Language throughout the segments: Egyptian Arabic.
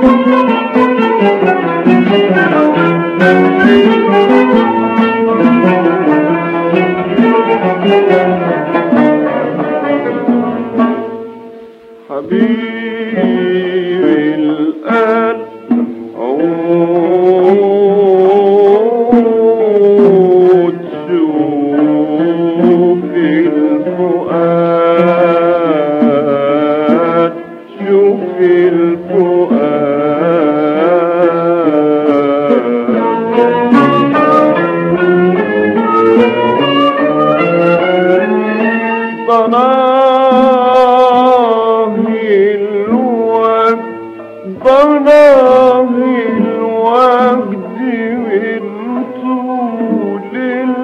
حبيبي الآن عود شوف الفؤاد شوف الفؤاد ضناه الوقت ضناه الوقت من طول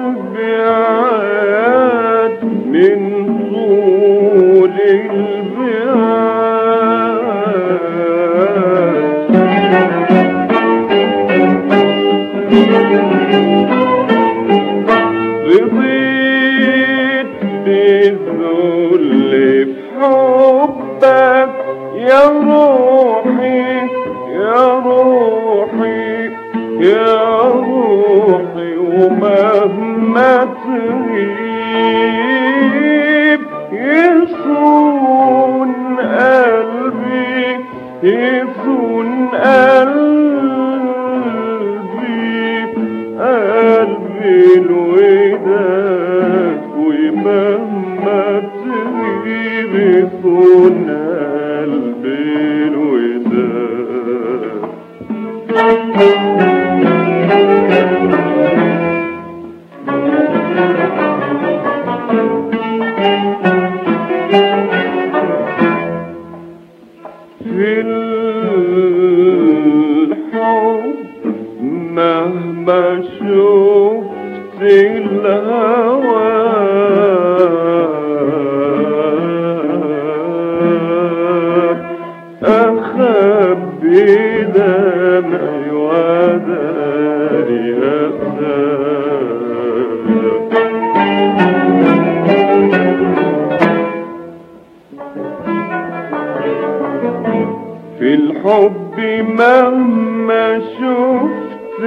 البعاد من طول البعاد رضيت بالذل في حبك يا روحي يا روحي يا روحي ومهما تغيب يصون قلبي يصون قلبي قلبي الوداد ومهما تغيب يصون قلبي الوداد في الحب مهما شفت الهوى أخبي دمعي وداري في الحب مهما شفت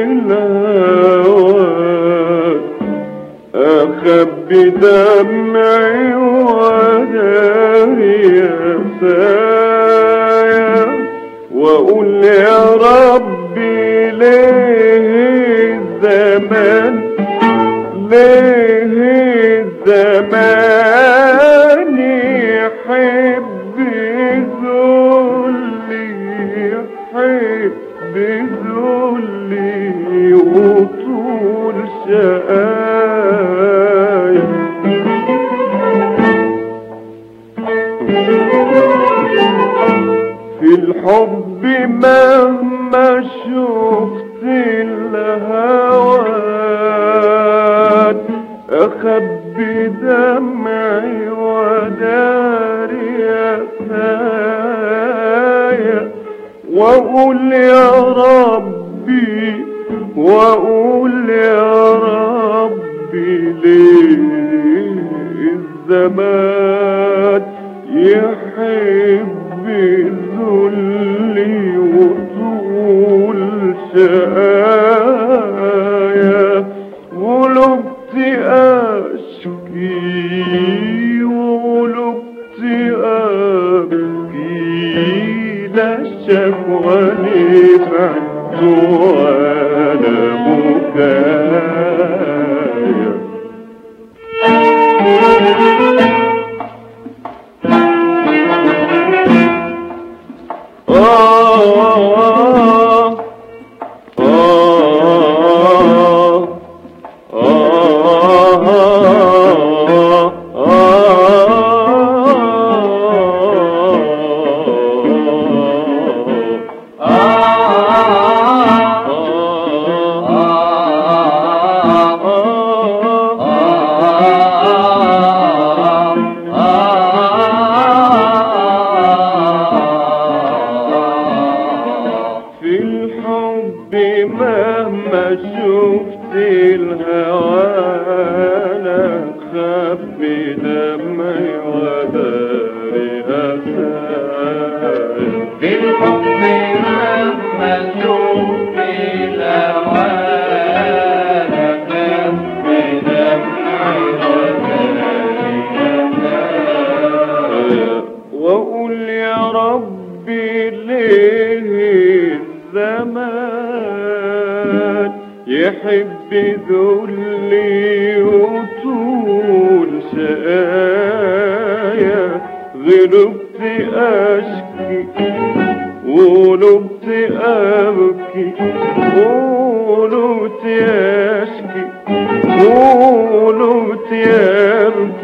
الهوى أخبي دمعي وداري أسايا وأقول يا ربي ليه الزمان ليه الزمان يحب ذلي يحب ذلي وطول شقايا في الحب مهما شفت الهوى أخبي دمعي وداري أسايا وأقول يا ربي وأقول يا ربي ليه الزمان يحب ذلي وطول شقايا ولبت أشكي ولبت أبكي لا شكوى نفعت ولا بكايا آه آه في الحب مهما شفت الهوى انا خبي دمعي وداري أسايا بالحب مهما شفت الهوانك بدمع وقول يا ربي ليه الزمان يحب ذلي وطول شقايا غلبت اشكي ولبت ابكي ولبت اشكي ولبت ابكي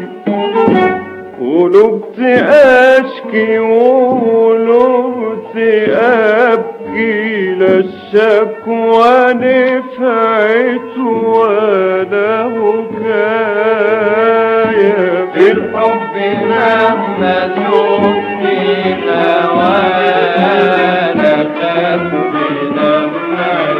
ولبت اشكي ولبت ابكي لا الشكوى نفعت ولا بكايا في الحب مهما شفت هوانا خاف بدمع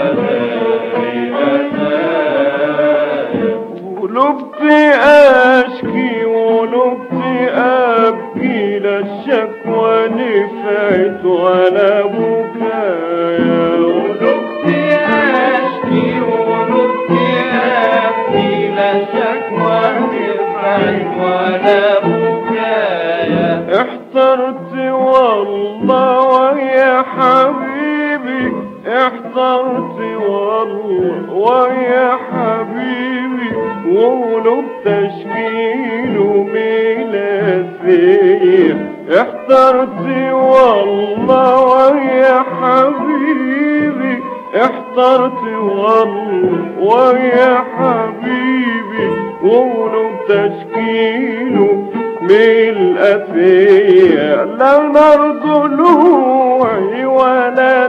ولبت اشكي ولبت ابكي لا الشكوى نفعت ولا بكايا ولبت اشكي ولبت ابكي لا الشكوى نفعت ولا بكايا احترت والله ويا حبيبي احترت والله ويا حبيبي وقلوب تشكيل ميلاسية احترت والله ويا حبيبي احترت والله ويا حبيبي وقلوب تشكيله بالأفية لا نار ضلوعي ولا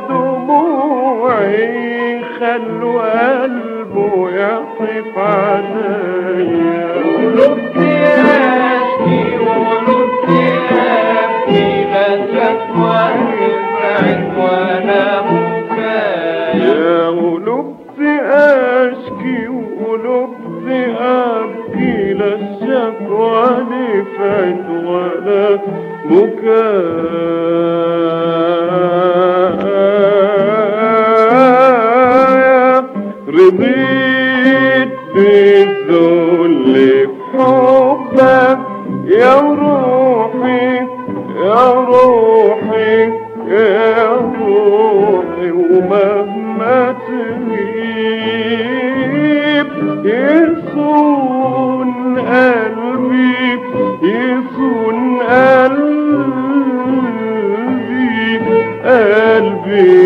دموعي خلوا قلبه يعطف عليا ولدت أشكي ولدت أبكي لا شكوى نفعت ولا بكايا ولدت أشكي ولدت أبكي لا الشكوى نفعت ولا بكايا رضيت بالذل في حبك يا روحي يا روحي يا روحي ومهما تغيب يصون قلبي يصون قلبي قلبي